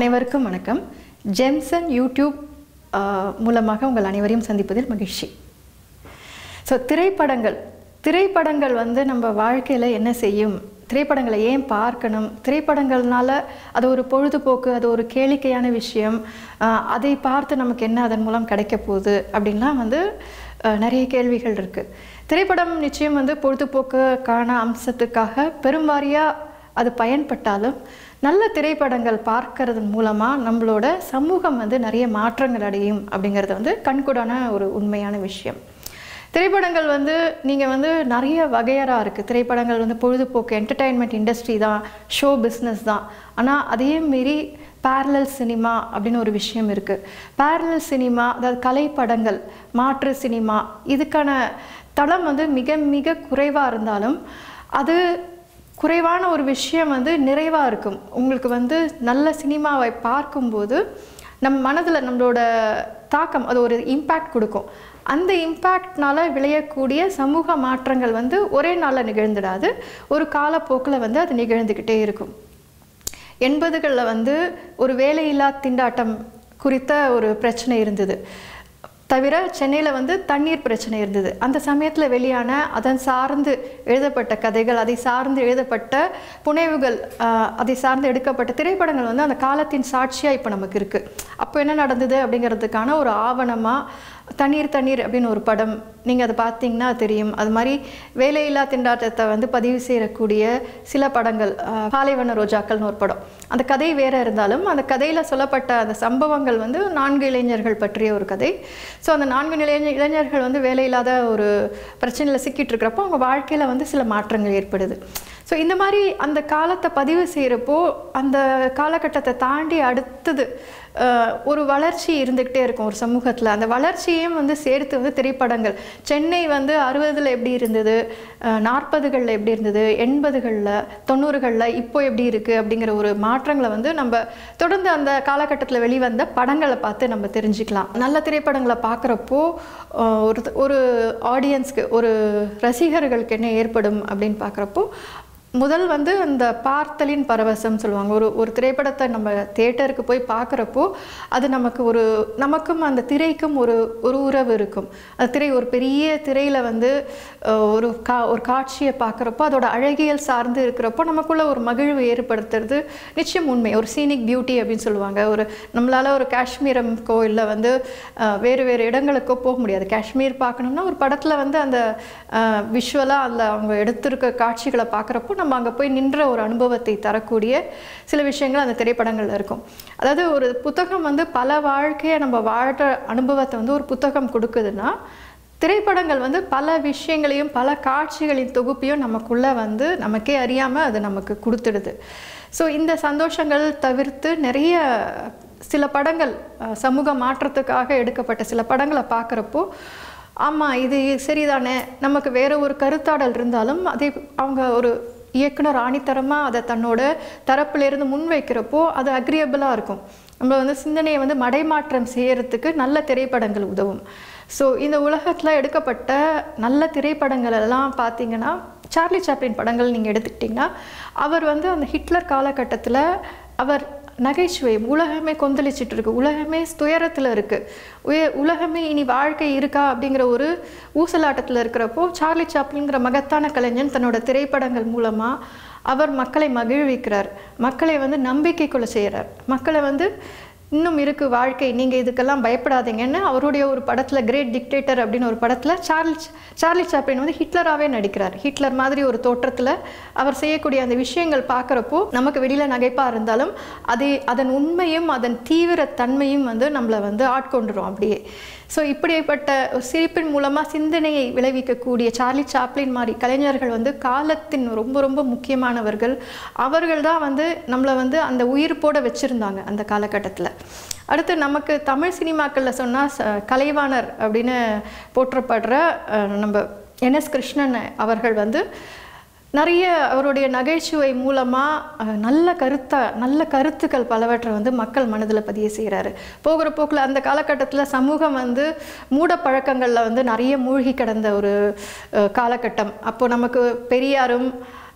அனைவருக்கும் வணக்கம் gem and YouTube ஆஹ், மூலமாக உங்கள் அனைவரையும் சந்திப்பதில் மகிழ்ச்சி ஸோ திரைப்படங்கள் திரைப்படங்கள் வந்து நம்ம வாழ்க்கையில் என்ன செய்யும் திரைப்படங்களை ஏன் பார்க்கணும் திரைப்படங்கள்னால அது ஒரு பொழுதுபோக்கு அது ஒரு கேளிக்கையான விஷயம் ஆஹ், அதை பார்த்து நமக்கு என்ன அதன் மூலம் கிடைக்க போகுது அப்படின்லாம் வந்து ஆஹ், நிறைய கேள்விகள் இருக்குது திரைப்படம் நிச்சயம் வந்து பொழுதுபோக்குக்கான அம்சத்துக்காக பெரும்வாரியாக அது பயன்பட்டாலும் நல்ல திரைப்படங்கள் பார்க்கறதன் மூலமாக நம்மளோட சமூகம் வந்து நிறைய மாற்றங்கள் அடையும் அப்படிங்கிறது வந்து கண்கூடான ஒரு உண்மையான விஷயம் திரைப்படங்கள் வந்து நீங்கள் வந்து நிறைய வகையறாக இருக்குது திரைப்படங்கள் வந்து பொழுதுபோக்கு என்டர்டெயின்மெண்ட் இண்டஸ்ட்ரி தான் ஷோ பிஸ்னஸ் தான் ஆனால் அதையே மீறி parallel சினிமா அப்படின்னு ஒரு விஷயம் இருக்குது parallel சினிமா அதாவது கலைப்படங்கள் மாற்று சினிமா இதுக்கான தளம் வந்து மிக மிக குறைவாக இருந்தாலும் அது குறைவான ஒரு விஷயம் வந்து நிறைவாக இருக்கும் உங்களுக்கு வந்து நல்ல சினிமாவை பார்க்கும்போது நம் மனதில் நம்மளோட தாக்கம் அது ஒரு இம்பேக்ட் கொடுக்கும் அந்த இம்பேக்ட்னால விளையக்கூடிய சமூக மாற்றங்கள் வந்து ஒரே நாளில் நிகழ்ந்துடாது ஒரு காலப்போக்கில் வந்து அது நிகழ்ந்துக்கிட்டே இருக்கும் எண்பதுகளில் வந்து ஒரு வேலையில்லா திண்டாட்டம் குறித்த ஒரு பிரச்சனை இருந்தது தவிர சென்னையில் வந்து தண்ணீர் பிரச்சனை இருந்தது அந்த சமயத்தில் வெளியான அதன் சார்ந்து எழுதப்பட்ட கதைகள் அதை சார்ந்து எழுதப்பட்ட புனைவுகள் ஆஹ், அதை சார்ந்து எடுக்கப்பட்ட திரைப்படங்கள் வந்து அந்த காலத்தின் சாட்சியாக இப்போ நமக்கு இருக்குது அப்போ என்ன நடந்தது அப்படிங்கிறதுக்கான ஒரு ஆவணமாக தண்ணீர் தண்ணீர் அப்படின்னு ஒரு படம் நீங்கள் அதை பார்த்தீங்கன்னா தெரியும் அது மாதிரி வேலையில்லா திண்டாட்டத்தை வந்து பதிவு செய்யக்கூடிய சில படங்கள் ஆஹ், பாலைவன ரோஜாக்கள்னு ஒரு படம் அந்த கதை வேற இருந்தாலும் அந்த கதையில் சொல்லப்பட்ட அந்த சம்பவங்கள் வந்து நான்கு இளைஞர்கள் பற்றிய ஒரு கதை ஸோ அந்த நான்கு இளைஞ இளைஞர்கள் வந்து வேலையில்லாத ஒரு பிரச்சனையில் சிக்கிட்டு இருக்கிறப்போ அவங்க வாழ்க்கையில் வந்து சில மாற்றங்கள் ஏற்படுது ஸோ இந்த மாதிரி அந்த காலத்தை பதிவு செய்கிறப்போ அந்த காலகட்டத்தை தாண்டி அடுத்தது அஹ், ஒரு வளர்ச்சி இருந்துக்கிட்டே இருக்கும் ஒரு சமூகத்தில் அந்த வளர்ச்சியையும் வந்து சேர்த்து வந்து திரைப்படங்கள் சென்னை வந்து அறுபதில் எப்படி இருந்தது நாற்பதுகளில் எப்படி இருந்தது எண்பதுகளில் தொண்ணூறுகளில் இப்போ எப்படி இருக்குது அப்படிங்கிற ஒரு மாற்றங்களை வந்து நம்ம தொடர்ந்து அந்த காலகட்டத்தில் வெளிவந்த படங்களை பார்த்து நம்ம தெரிஞ்சுக்கலாம் நல்ல திரைப்படங்களை பார்க்குறப்போ ஒரு ஒரு ஆடியன்ஸ்க்கு ஒரு ரசிகர்களுக்கு என்ன ஏற்படும் அப்படின்னு பார்க்குறப்போ முதல் வந்து அந்த பார்த்தலின் பரவசம் சொல்லுவாங்க ஒரு ஒரு திரைப்படத்தை நம்ம தேட்டருக்கு போய் பார்க்குறப்போ அது நமக்கு ஒரு நமக்கும் அந்த திரைக்கும் ஒரு ஒரு உறவு இருக்கும் அந்த திரை ஒரு பெரிய திரையில் வந்து அஹ், ஒரு கா ஒரு காட்சியை பார்க்குறப்போ அதோட அழகியல் சார்ந்து இருக்கிறப்போ நமக்குள்ள ஒரு மகிழ்வு ஏற்படுத்துறது நிச்சயம் உண்மை ஒரு சீனிக் பியூட்டி அப்படின்னு சொல்லுவாங்க ஒரு நம்மளால் ஒரு காஷ்மீரம்க்கோ இல்லை வந்து அஹ், வேறு வேறு இடங்களுக்கோ போக முடியாது காஷ்மீர் பார்க்கணும்னா ஒரு படத்தில் வந்து அந்த விஷுவலாக அதில் அவங்க எடுத்திருக்க காட்சிகளை பார்க்குறப்போ நம்ம அங்கே போய் நின்ற ஒரு அனுபவத்தை தரக்கூடிய சில விஷயங்கள் அந்த திரைப்படங்களில் இருக்கும் அதாவது ஒரு புத்தகம் வந்து பல வாழ்க்கையை நம்ம வாழ்கிற அனுபவத்தை வந்து ஒரு புத்தகம் கொடுக்குதுன்னா திரைப்படங்கள் வந்து பல விஷயங்களையும் பல காட்சிகளின் தொகுப்பையும் நமக்குள்ளே வந்து நமக்கே அறியாமல் அது நமக்கு கொடுத்துடுது ஸோ இந்த சந்தோஷங்கள் தவிர்த்து நிறைய சில படங்கள் அஹ், சமூக மாற்றத்துக்காக எடுக்கப்பட்ட சில படங்களை பார்க்குறப்போ ஆமாம் இது சரிதானே நமக்கு வேற ஒரு கருத்தாடல் இருந்தாலும் அதை அவங்க ஒரு இயக்குனர் ஆணித்தரமாக அதை தன்னோட தரப்பிலிருந்து முன்வைக்கிறப்போ அது அக்ரியபிளாக இருக்கும் நம்ம வந்து சிந்தனையை வந்து மடைமாற்றம் செய்யறதுக்கு நல்ல திரைப்படங்கள் உதவும் ஸோ இந்த உலகத்தில் எடுக்கப்பட்ட நல்ல திரைப்படங்கள் எல்லாம் பார்த்தீங்கன்னா சார்லி சாப்ளின் படங்கள் நீங்கள் எடுத்துக்கிட்டிங்கன்னா அவர் வந்து அந்த ஹிட்லர் காலகட்டத்தில் அவர் நகைச்சுவை உலகமே கொந்தளிச்சிட்டு இருக்கு உலகமே துயரத்தில் இருக்கு உய உலகமே இனி வாழ்க்கை இருக்கா அப்படிங்கிற ஒரு ஊசலாட்டத்தில் இருக்கிறப்போ சார்லி சாப்ளின்ங்கிற மகத்தான கலைஞன் தன்னோட திரைப்படங்கள் மூலமாக அவர் மக்களை மகிழ்விக்கிறார் மக்களை வந்து நம்பிக்கைக்குள்ள செய்கிறார் மக்களை வந்து இன்னும் இருக்கு வாழ்க்கை நீங்கள் இதுக்கெல்லாம் பயப்படாதீங்கன்னு அவருடைய ஒரு படத்தில் கிரேட் டிக்டேட்டர் அப்படின்னு ஒரு படத்தில் சார்லி சார்லி சாப்ளின் வந்து ஹிட்லராகவே நடிக்கிறார் ஹிட்லர் மாதிரி ஒரு தோற்றத்தில் அவர் செய்யக்கூடிய அந்த விஷயங்கள் பார்க்குறப்போ நமக்கு வெளியில் நகைப்பாக இருந்தாலும் அதை அதன் உண்மையும் அதன் தீவிர தன்மையும் வந்து நம்மளை வந்து ஆட்கொண்டுரும் அப்படியே ஸோ இப்படிப்பட்ட ஒரு சிரிப்பின் மூலமாக சிந்தனையை விளைவிக்கக்கூடிய சார்லி சாப்ளின் மாதிரி கலைஞர்கள் வந்து காலத்தின் ரொம்ப ரொம்ப முக்கியமானவர்கள் அவர்கள் தான் வந்து நம்மளை வந்து அந்த உயிர்ப்போட வச்சுருந்தாங்க அந்த காலகட்டத்தில் அடுத்து நமக்கு தமிழ் சினிமாக்களில் சொன்னால் ச- கலைவாணர் அப்படின்னு போற்றப்படுற அஹ், நம்ம என்எஸ் கிருஷ்ணன் அவர்கள் வந்து நிறைய அவருடைய நகைச்சுவை மூலமாக நல்ல கருத்தா நல்ல கருத்துக்கள் பலவற்றை வந்து மக்கள் மனதில் பதிய செய்கிறாரு போகிற போக்கில் அந்த காலகட்டத்தில் சமூகம் வந்து மூட பழக்கங்களில் வந்து நிறைய மூழ்கி கிடந்த ஒரு அஹ், காலகட்டம் அப்போ நமக்கு பெரியாரும்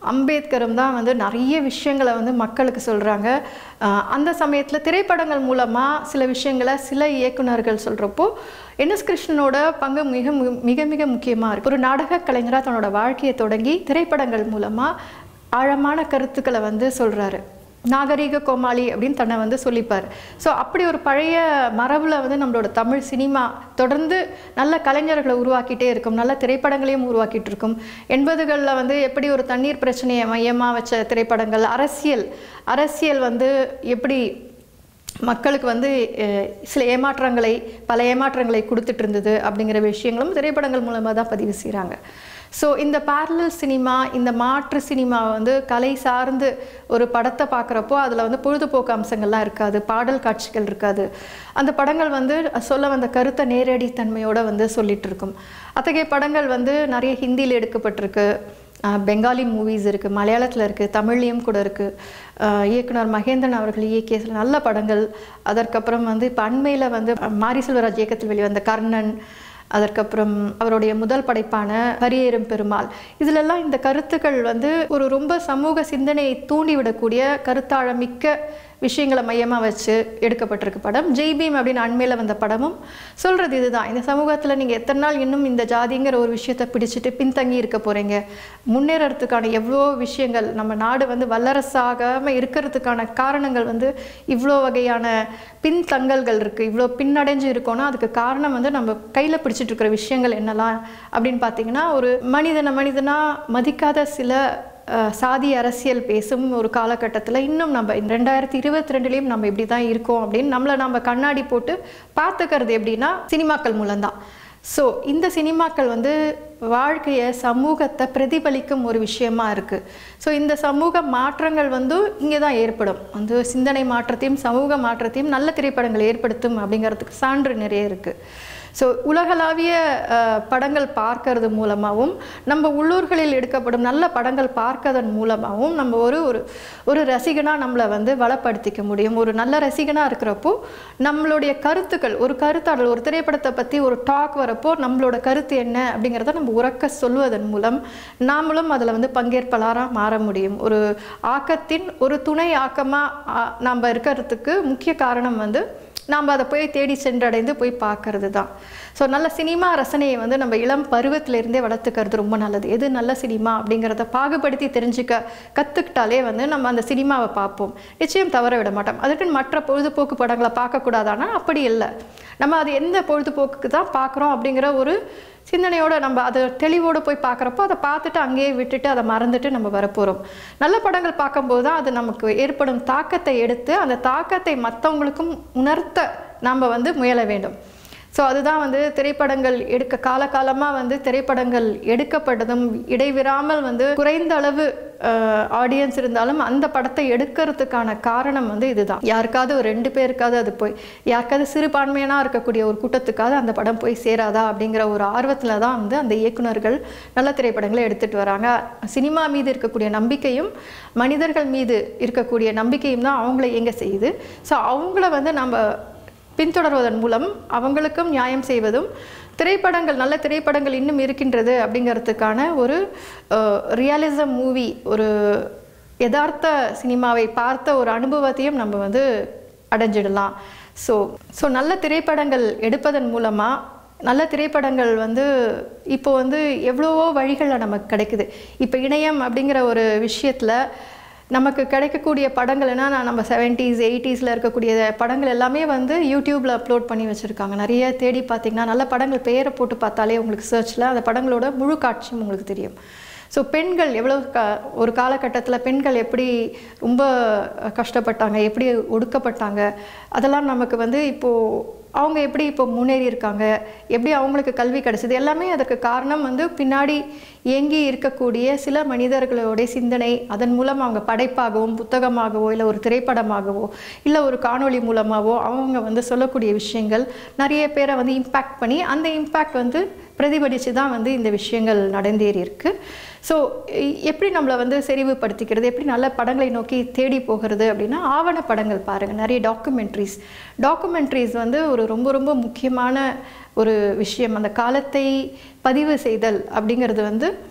அம்பேத்கரும் தான் வந்து நிறைய விஷயங்களை வந்து மக்களுக்கு சொல்கிறாங்க அந்த சமயத்தில் திரைப்படங்கள் மூலமாக சில விஷயங்களை சில இயக்குனர்கள் சொல்கிறப்போ என்எஸ் கிருஷ்ணனோட பங்கு மிக மு- மிக மிக முக்கியமாக இருக்குது ஒரு நாடக கலைஞராக தன்னோட வாழ்க்கையை தொடங்கி திரைப்படங்கள் மூலமாக ஆழமான கருத்துக்களை வந்து சொல்கிறாரு நாகரீக கோமாளி அப்படின்னு தன்னை வந்து சொல்லிப்பார் ஸோ அப்படி ஒரு பழைய மரபில் வந்து நம்மளோட தமிழ் சினிமா தொடர்ந்து நல்ல கலைஞர்களை உருவாக்கிட்டே இருக்கும் நல்ல திரைப்படங்களையும் உருவாக்கிட்டு இருக்கும் எண்பதுகளில் வந்து எப்படி ஒரு தண்ணீர் பிரச்சனையை மையமாக வச்ச திரைப்படங்கள் அரசியல் அரசியல் வந்து எப்படி மக்களுக்கு வந்து அஹ், சில ஏமாற்றங்களை பல ஏமாற்றங்களை கொடுத்துட்டு இருந்தது அப்படிங்கிற விஷயங்களும் திரைப்படங்கள் மூலமாக தான் பதிவு செய்கிறாங்க ஸோ இந்த parallel சினிமா இந்த மாற்று சினிமா வந்து கலை சார்ந்து ஒரு படத்தை பார்க்குறப்போ அதில் வந்து பொழுதுபோக்கு அம்சங்கள்லாம் இருக்காது பாடல் காட்சிகள் இருக்காது அந்த படங்கள் வந்து சொல்ல வந்த கருத்தை நேரடி தன்மையோட வந்து சொல்லிட்டு இருக்கும் அத்தகைய படங்கள் வந்து நிறைய ஹிந்தியில் எடுக்கப்பட்டிருக்கு அஹ் பெங்காலி மூவிஸ் இருக்குது மலையாளத்தில் இருக்குது தமிழ்லேயும் கூட இருக்குது இயக்குனர் மகேந்திரன் அவர்கள் இயக்கிய சில நல்ல படங்கள் அதற்கப்புறம் வந்து இப்போ அண்மையில் வந்து மாரி செல்வராஜ் இயக்கத்தில் வெளிவந்த கர்ணன் அதற்கப்புறம் அவருடைய முதல் படைப்பான ஹரியேறும் பெருமாள் இதிலெல்லாம் இந்த கருத்துக்கள் வந்து ஒரு ரொம்ப சமூக சிந்தனையை தூண்டிவிடக்கூடிய கருத்தாழமிக்க விஷயங்களை மையமாக வச்சு எடுக்கப்பட்டிருக்கு படம் ஜெய் பீம் அப்படின்னு அண்மையில் வந்த படமும் சொல்கிறது இதுதான் இந்த சமூகத்தில் நீங்கள் எத்தனை நாள் இன்னும் இந்த ஜாதிங்கிற ஒரு விஷயத்தை பிடிச்சிட்டு பின்தங்கி இருக்க போகிறீங்க முன்னேறதுக்கான எவ்வளோ விஷயங்கள் நம்ம நாடு வந்து வல்லரசாகாமல் இருக்கிறதுக்கான காரணங்கள் வந்து இவ்வளோ வகையான பின்தங்கல்கள் இருக்குது இவ்வளோ பின்னடைஞ்சு இருக்கோன்னா அதுக்கு காரணம் வந்து நம்ம கையில் பிடிச்சிட்டு இருக்கிற விஷயங்கள் என்னலாம் அப்படின்னு பார்த்தீங்கன்னா ஒரு மனிதனை மனிதனாக மதிக்காத சில அஹ், சாதி அரசியல் பேசும் ஒரு காலகட்டத்தில் இன்னும் நம்ம இந்த ரெண்டாயிரத்தி இருபத்தி ரெண்டுலேயும் நம்ம இப்படி தான் இருக்கோம் அப்படின்னு நம்மளை நம்ம கண்ணாடி போட்டு பார்த்துக்கிறது எப்படின்னா சினிமாக்கள் மூலம்தான் ஸோ இந்த சினிமாக்கள் வந்து வாழ்க்கையை சமூகத்தை பிரதிபலிக்கும் ஒரு விஷயமா இருக்குது ஸோ இந்த சமூக மாற்றங்கள் வந்து இங்கே தான் ஏற்படும் வந்து சிந்தனை மாற்றத்தையும் சமூக மாற்றத்தையும் நல்ல திரைப்படங்கள் ஏற்படுத்தும் அப்படிங்கிறதுக்கு சான்று நிறைய இருக்குது ஸோ உலகளாவிய அஹ், படங்கள் பார்க்கறது மூலமாகவும் நம்ம உள்ளூர்களில் எடுக்கப்படும் நல்ல படங்கள் பார்க்கறதன் மூலமாகவும் நம்ம ஒரு ஒரு ஒரு ரசிகனாக நம்மளை வந்து வளப்படுத்திக்க முடியும் ஒரு நல்ல ரசிகனாக இருக்கிறப்போ நம்மளுடைய கருத்துக்கள் ஒரு கருத்தாடல் ஒரு திரைப்படத்தை பற்றி ஒரு டாக் வரப்போ நம்மளோட கருத்து என்ன அப்படிங்கிறத நம்ம உறக்க சொல்வதன் மூலம் நாமளும் அதில் வந்து பங்கேற்பாளராக மாற முடியும் ஒரு ஆக்கத்தின் ஒரு துணை ஆக்கமாக நாம் இருக்கிறதுக்கு முக்கிய காரணம் வந்து நாம் அதை போய் தேடி சென்றடைந்து போய் பார்க்கறது தான் ஸோ நல்ல சினிமா ரசனையை வந்து நம்ம இளம் பருவத்திலேருந்தே வளர்த்துக்கிறது ரொம்ப நல்லது எது நல்ல சினிமா அப்படிங்கிறத பாகுபடுத்தி தெரிஞ்சுக்க கற்றுக்கிட்டாலே வந்து நம்ம அந்த சினிமாவை பார்ப்போம் நிச்சயம் தவற விட மாட்டோம் அதுக்குன்னு மற்ற பொழுதுபோக்கு படங்களை பார்க்கக்கூடாதானா அப்படி இல்லை நம்ம அது எந்த பொழுதுபோக்குக்கு தான் பார்க்குறோம் அப்படிங்கிற ஒரு சிந்தனையோட நம்ம அதை தெளிவோடு போய் பார்க்குறப்போ அதை பார்த்துட்டு அங்கேயே விட்டுட்டு அதை மறந்துட்டு நம்ம வரப்போகிறோம் நல்ல படங்கள் பார்க்கும்போது தான் அது நமக்கு ஏற்படும் தாக்கத்தை எடுத்து அந்த தாக்கத்தை மற்றவங்களுக்கும் உணர்த்த நாம் வந்து முயல வேண்டும் ஸோ அதுதான் வந்து திரைப்படங்கள் எடுக்க காலகாலமாக வந்து திரைப்படங்கள் எடுக்கப்பட்டதும் இடைவிராமல் வந்து குறைந்த அளவு ஆடியன்ஸ் இருந்தாலும் அந்த படத்தை எடுக்கிறதுக்கான காரணம் வந்து இதுதான் யாருக்காவது ஒரு ரெண்டு பேருக்காவது அது போய் யாருக்காவது சிறுபான்மையனாக இருக்கக்கூடிய ஒரு கூட்டத்துக்காவது அந்த படம் போய் சேராதா அப்படிங்கிற ஒரு ஆர்வத்தில் தான் வந்து அந்த இயக்குனர்கள் நல்ல திரைப்படங்களை எடுத்துகிட்டு வராங்க சினிமா மீது இருக்கக்கூடிய நம்பிக்கையும் மனிதர்கள் மீது இருக்கக்கூடிய நம்பிக்கையும் தான் அவங்கள இயங்க செய்யுது ஸோ அவங்கள வந்து நம்ம பின்தொடர்வதன் மூலம் அவங்களுக்கும் நியாயம் செய்வதும் திரைப்படங்கள் நல்ல திரைப்படங்கள் இன்னும் இருக்கின்றது அப்படிங்கிறதுக்கான ஒரு ரியாலிசம் மூவி ஒரு யதார்த்த சினிமாவை பார்த்த ஒரு அனுபவத்தையும் நம்ம வந்து அடைஞ்சிடலாம் ஸோ ஸோ நல்ல திரைப்படங்கள் எடுப்பதன் மூலமாக நல்ல திரைப்படங்கள் வந்து இப்போ வந்து எவ்வளவோ வழிகளில் நமக்கு கிடைக்குது இப்போ இணையம் அப்படிங்கிற ஒரு விஷயத்தில் நமக்கு கிடைக்கக்கூடிய படங்கள் என்ன நம்ம செவன்ட்டீஸ் எயிட்டிஸில் இருக்கக்கூடிய படங்கள் எல்லாமே வந்து யூடியூப்பில் அப்லோட் பண்ணி வச்சுருக்காங்க நிறைய தேடி பார்த்தீங்கன்னா நல்ல படங்கள் பெயரை போட்டு பார்த்தாலே உங்களுக்கு சர்ச்சில் அந்த படங்களோட முழு காட்சியும் உங்களுக்கு தெரியும் ஸோ பெண்கள் எவ்வளோ க ஒரு காலகட்டத்தில் பெண்கள் எப்படி ரொம்ப கஷ்டப்பட்டாங்க எப்படி ஒடுக்கப்பட்டாங்க அதெல்லாம் நமக்கு வந்து இப்போது அவங்க எப்படி இப்போ முன்னேறி இருக்காங்க எப்படி அவங்களுக்கு கல்வி கிடைச்சது எல்லாமே அதற்கு காரணம் வந்து பின்னாடி இயங்கி இருக்கக்கூடிய சில மனிதர்களுடைய சிந்தனை அதன் மூலம் அவங்க படைப்பாகவும் புத்தகமாகவோ இல்லை ஒரு திரைப்படமாகவோ இல்லை ஒரு காணொளி மூலமாகவோ அவங்க வந்து சொல்லக்கூடிய விஷயங்கள் நிறைய பேரை வந்து இம்பேக்ட் பண்ணி அந்த இம்பேக்ட் வந்து பிரதிபலித்து தான் வந்து இந்த விஷயங்கள் நடந்தேறி இருக்கு ஸோ எப்படி நம்மளை வந்து செறிவுபடுத்திக்கிறது எப்படி நல்ல படங்களை நோக்கி தேடி போகிறது அப்படின்னா ஆவண படங்கள் பாருங்கள் நிறைய டாக்குமெண்ட்ரிஸ் டாக்குமெண்ட்ரிஸ் வந்து ஒரு ரொம்ப ரொம்ப முக்கியமான ஒரு விஷயம் அந்த காலத்தை பதிவு செய்தல் அப்படிங்கிறது வந்து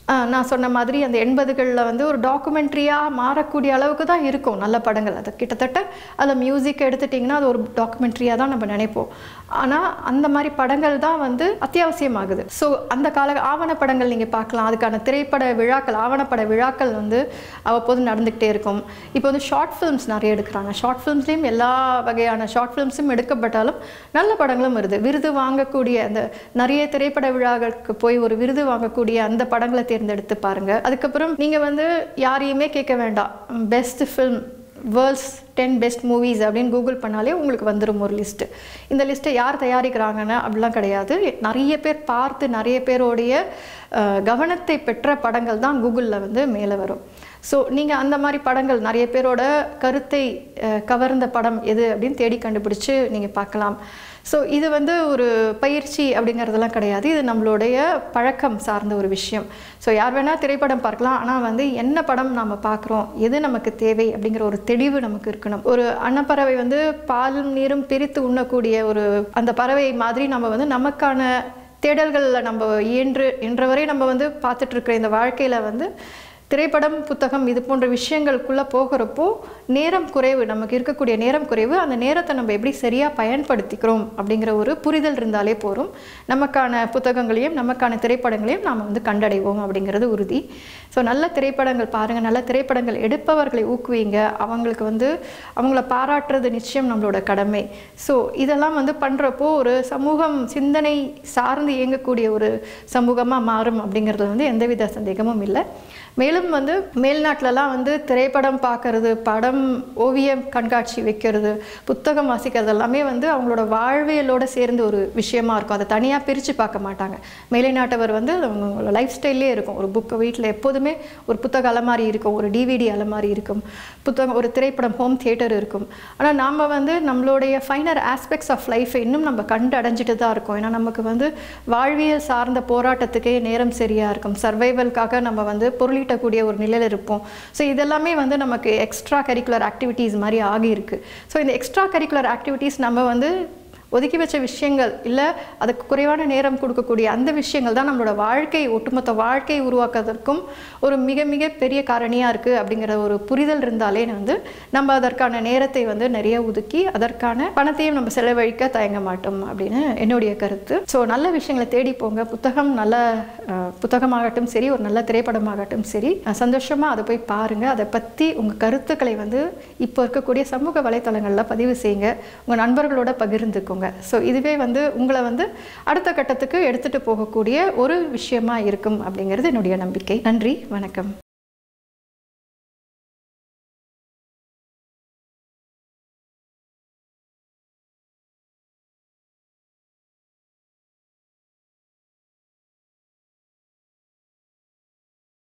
ஆஹ் நான் சொன்ன மாதிரி அந்த எண்பதுகளில் வந்து ஒரு டாக்குமெண்ட்ரியாக மாறக்கூடிய அளவுக்கு தான் இருக்கும் நல்ல படங்கள் அது கிட்டத்தட்ட அதில் மியூசிக் எடுத்துட்டிங்கன்னா அது ஒரு டாக்குமெண்ட்ரியாக தான் நம்ம நினைப்போம் ஆனால் அந்த மாதிரி படங்கள் தான் வந்து அத்தியாவசியமாகுது ஸோ அந்த கால ஆவணப்படங்கள் நீங்கள் பார்க்கலாம் அதுக்கான திரைப்பட விழாக்கள் ஆவணப்பட விழாக்கள் வந்து அவ்வப்போது நடந்துக்கிட்டே இருக்கும் இப்போ வந்து ஷார்ட் ஃபிலிம்ஸ் நிறைய எடுக்கிறாங்க ஷார்ட் ஃபிலிம்ஸ்லேயும் எல்லா வகையான ஷார்ட் ஃபிலிம்ஸும் எடுக்கப்பட்டாலும் நல்ல படங்களும் வருது விருது வாங்கக்கூடிய அந்த நிறைய திரைப்பட விழாக்களுக்கு போய் ஒரு விருது வாங்கக்கூடிய அந்த படங்களை தேர்ந்தெடுத்து பாருங்க அதுக்கப்புறம் நீங்கள் வந்து யாரையுமே கேட்க வேண்டாம் best film world's ten best movies அப்படின்னு கூகுள் பண்ணாலே உங்களுக்கு வந்துடும் ஒரு லிஸ்ட்டு இந்த லிஸ்ட்டை யார் தயாரிக்கிறாங்கன்னு அப்படிலாம் கிடையாது நிறைய பேர் பார்த்து நிறைய பேருடைய அஹ், கவனத்தை பெற்ற படங்கள் தான் கூகுளில் வந்து மேலே வரும் ஸோ நீங்கள் அந்த மாதிரி படங்கள் நிறைய பேரோட கருத்தை அஹ், கவர்ந்த படம் எது அப்படின்னு தேடி கண்டுபிடிச்சு நீங்கள் பார்க்கலாம் ஸோ இது வந்து ஒரு பயிற்சி அப்படிங்கிறதெல்லாம் கிடையாது இது நம்மளுடைய பழக்கம் சார்ந்த ஒரு விஷயம் ஸோ யார் வேணால் திரைப்படம் பார்க்கலாம் ஆனால் வந்து என்ன படம் நாம் பார்க்குறோம் எது நமக்கு தேவை அப்படிங்கிற ஒரு தெளிவு நமக்கு இருக்கணும் ஒரு அன்னப்பறவை வந்து பாலும் நீரும் பிரித்து உண்ணக்கூடிய ஒரு அந்த பறவை மாதிரி நம்ம வந்து நமக்கான தேடல்களில் நம்ம இயன்று இன்றவரை நம்ம வந்து பார்த்துட்டு இருக்கிற இந்த வாழ்க்கையில் வந்து திரைப்படம் புத்தகம் இது போன்ற விஷயங்களுக்குள்ளே போகிறப்போ நேரம் குறைவு நமக்கு இருக்கக்கூடிய நேரம் குறைவு அந்த நேரத்தை நம்ம எப்படி சரியாக பயன்படுத்திக்கிறோம் அப்படிங்கிற ஒரு புரிதல் இருந்தாலே போதும் நமக்கான புத்தகங்களையும் நமக்கான திரைப்படங்களையும் நாம் வந்து கண்டடைவோம் அப்படிங்கிறது உறுதி ஸோ நல்ல திரைப்படங்கள் பாருங்கள் நல்ல திரைப்படங்கள் எடுப்பவர்களை ஊக்குவிங்க அவங்களுக்கு வந்து அவங்கள பாராட்டுறது நிச்சயம் நம்மளோட கடமை ஸோ இதெல்லாம் வந்து பண்ணுறப்போ ஒரு சமூகம் சிந்தனை சார்ந்து இயங்கக்கூடிய ஒரு சமூகமாக மாறும் அப்படிங்கிறது வந்து எந்தவித சந்தேகமும் இல்லை மேலும் வந்து மேல்நாட்டிலலாம் வந்து திரைப்படம் பார்க்கறது படம் ஓவியம் கண்காட்சி வைக்கிறது புத்தகம் வாசிக்கிறது எல்லாமே வந்து அவங்களோட வாழ்வியலோட சேர்ந்து ஒரு விஷயமா இருக்கும் அதை தனியாக பிரித்து பார்க்க மாட்டாங்க மேலை நாட்டவர் வந்து அவங்களோட லைஃப் ஸ்டைல்லே இருக்கும் ஒரு புக்கு வீட்டில் எப்போதுமே ஒரு புத்தக அலமாரி இருக்கும் ஒரு டிவிடி அலமாரி இருக்கும் புத்தகம் ஒரு திரைப்படம் ஹோம் தியேட்டர் இருக்கும் ஆனால் நாம் வந்து நம்மளுடைய ஃபைனர் ஆஸ்பெக்ட்ஸ் ஆஃப் லைஃப்பை இன்னும் நம்ம கண்டு அடைஞ்சிட்டு தான் இருக்கோம் ஏன்னா நமக்கு வந்து வாழ்வியல் சார்ந்த போராட்டத்துக்கே நேரம் சரியாக இருக்கும் சர்வைவல்காக நம்ம வந்து பொருளீட்டக்கூடிய ஒரு நிலையில் இருப்போம் ஸோ இதெல்லாமே வந்து நமக்கு எக்ஸ்ட்ரா கரிக்குலர் ஆக்டிவிட்டீஸ் மாதிரி ஆகியிருக்கு ஸோ இந்த எக்ஸ்ட்ரா கரிக்குலர் ஆக்டிவிட்டீஸ் நம்ம வந்து ஒதுக்கி வச்ச விஷயங்கள் இல்லை அதுக்கு குறைவான நேரம் கொடுக்கக்கூடிய அந்த விஷயங்கள் தான் நம்மளோட வாழ்க்கை ஒட்டுமொத்த வாழ்க்கை உருவாக்குவதற்கும் ஒரு மிக மிக பெரிய காரணியாக இருக்குது அப்படிங்கிற ஒரு புரிதல் இருந்தாலே வந்து நம்ம அதற்கான நேரத்தை வந்து நிறைய ஒதுக்கி அதற்கான பணத்தையும் நம்ம செலவழிக்க தயங்க மாட்டோம் அப்படின்னு என்னுடைய கருத்து ஸோ நல்ல விஷயங்களை தேடி போங்க புத்தகம் நல்ல அஹ், புத்தகமாகட்டும் சரி ஒரு நல்ல திரைப்படமாகட்டும் சரி அஹ், சந்தோஷமா அதை போய் பாருங்க அதை பற்றி உங்கள் கருத்துக்களை வந்து இப்போ இருக்கக்கூடிய சமூக வலைத்தளங்களில் பதிவு செய்யுங்க உங்கள் நண்பர்களோட பகிர்ந்துக்கோங்க ஸோ இதுவே வந்து உங்களை வந்து அடுத்த கட்டத்துக்கு எடுத்துகிட்டு போகக்கூடிய ஒரு விஷயமா இருக்கும் அப்படிங்கிறது என்னுடைய நம்பிக்கை நன்றி வணக்கம்